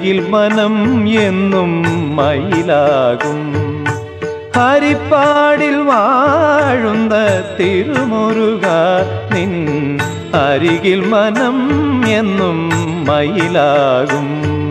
അരികിൽ മനം എന്നും മയിലാകും ഹരിപ്പാടിൽ വാഴുന്ന തിരുമുരുക നിൻ അരികിൽ മനം എന്നും മയിലാകും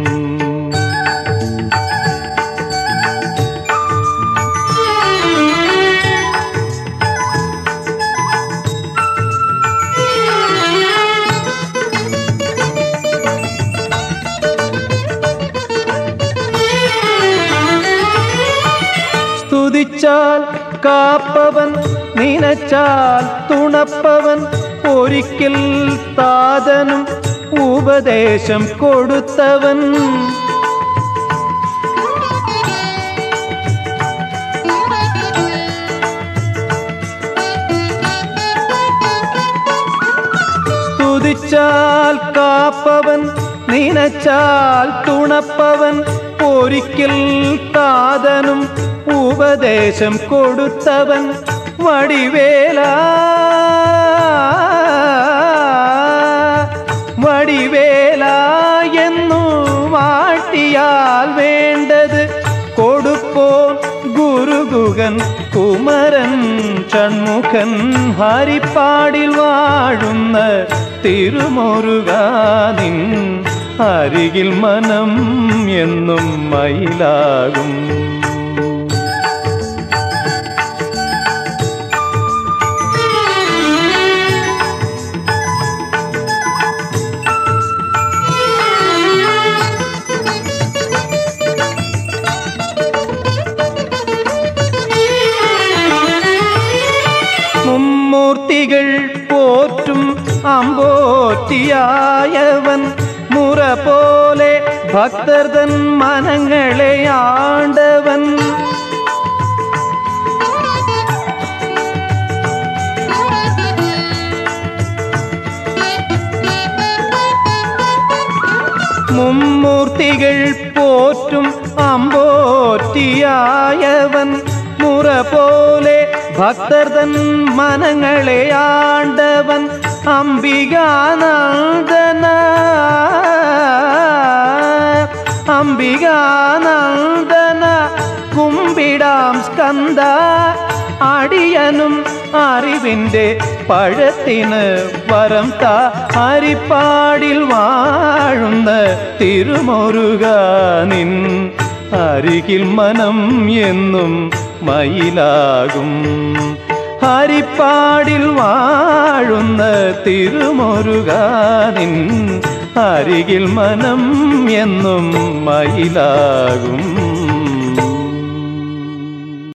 സ്തുതിച്ചാൽ കാപ്പവൻ നിനച്ചാൽ തുണപ്പവൻ ഒരിക്കൽ താതനും ഉപദേശം കൊടുത്തവൻ സ്തുതിച്ചാൽ കാപ്പവൻ നിനച്ചാൽ തുണപ്പവൻ ഒരിക്കൽ താതനും ഉപദേശം കൊടുത്തവൻ വടിവേല വടിവേല എന്നു വാട്ടിയാൽ വേണ്ടത് കൊടുപ്പോൻ ഗുരുഗുകൻ കുമരൻ ഷൺമുഖൻ ഹരിപ്പാടിൽ വാഴുന്ന തിരുമുരുകാനിൻ അരികിൽ മനം എന്നും മയിലാകും മുമ്മൂർത്തികൾ പോറ്റും അമ്പോറ്റിയായവൻ മുറ പോലെ ഭക്തർതൻ മനങ്ങളെ ആണ്ടവൻ മുമ്മൂർത്തികൾ പോറ്റും അമ്പോറ്റിയായവൻ മുറ പോലെ ഭക്തർതൻ മനങ്ങളെ ആണ്ടവൻ അംബികാനന്ദന അംബികാനന്ദന കുമ്പിടാം സ്കന്ദ അടിയനും അറിവിൻ്റെ പഴത്തിന് വരം താ ഹരിപ്പാടിൽ വാഴുന്ന തിരുമുരുക നിൻ അരികിൽ മനം എന്നും മയിലാകും ഹരിപ്പാടിൽ വാഴുന്ന തിരുമുരുക നിൻ അരികിൽ മനം എന്നും മയിലാകും